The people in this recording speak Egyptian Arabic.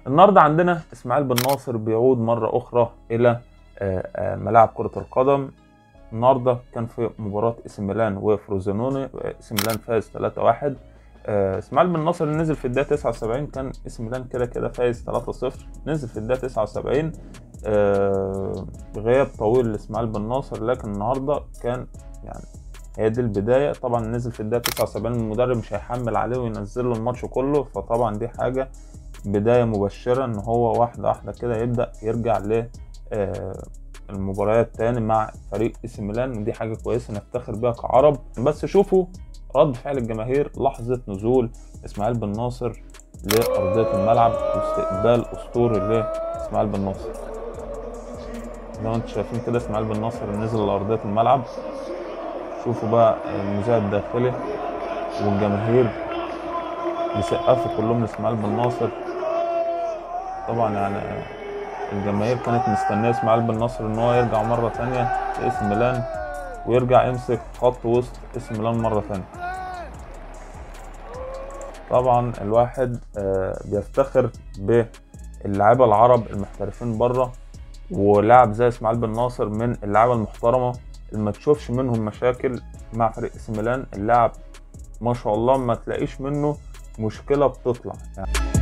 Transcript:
النهارده عندنا اسماعيل بن ناصر بيعود مره اخرى الى ملاعب كره القدم النهارده كان في مباراه اسم ميلان وفروزينوني اسم ميلان فاز 3-1 اسماعيل بن ناصر نزل في الدقيقه 79 كان اسم ميلان كده كده فايز 3-0 نزل في الدقيقه 79 غياب طويل لاسماعيل بن ناصر لكن النهارده كان يعني هي دي البدايه طبعا نزل في الدقيقه 79 المدرب مش هيحمل عليه وينزل له الماتش كله فطبعا دي حاجه بدايه مبشره ان هو واحده واحده كده يبدا يرجع ل المباريات تاني مع فريق اي سي ميلان ودي حاجه كويسه نفتخر بيها كعرب بس شوفوا رد فعل الجماهير لحظه نزول اسماعيل بن ناصر لارضيه الملعب واستقبال اسطوري لاسماعيل بن ناصر زي ما انتم شايفين كده اسماعيل بن ناصر نزل لارضيه الملعب شوفوا بقى المذيع الداخلي والجماهير بيسقفوا كلهم لاسماعيل بن ناصر طبعا يعني الجماهير كانت مستنيه اسماعيل بن ناصر ان هو يرجع مره تانية لاسم ميلان ويرجع يمسك خط وسط اسم ميلان مره تانية طبعا الواحد بيفتخر باللعيبه العرب المحترفين بره ولاعب زي اسماعيل بن ناصر من اللعيبه المحترمه اللي ما تشوفش منهم مشاكل مع فريق اسم ميلان اللاعب ما شاء الله ما تلاقيش منه مشكله بتطلع يعني